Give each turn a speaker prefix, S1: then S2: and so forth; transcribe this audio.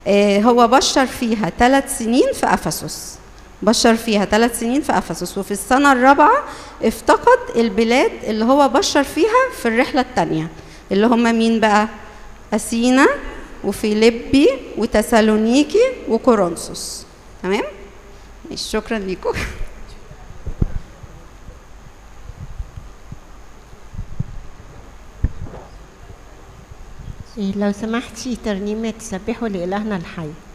S1: آه، هو بشر فيها ثلاث سنين في افسس بشر فيها ثلاث سنين في افسس وفي السنه الرابعه افتقد البلاد اللي هو بشر فيها في الرحله الثانيه اللي هم مين بقى اثينا وفيليبي وتسالونيكي وكورنثوس تمام ماشي، شكرا ليكم
S2: إيه، لو سمحتي ترنيمة تسبحوا لإلهنا الحي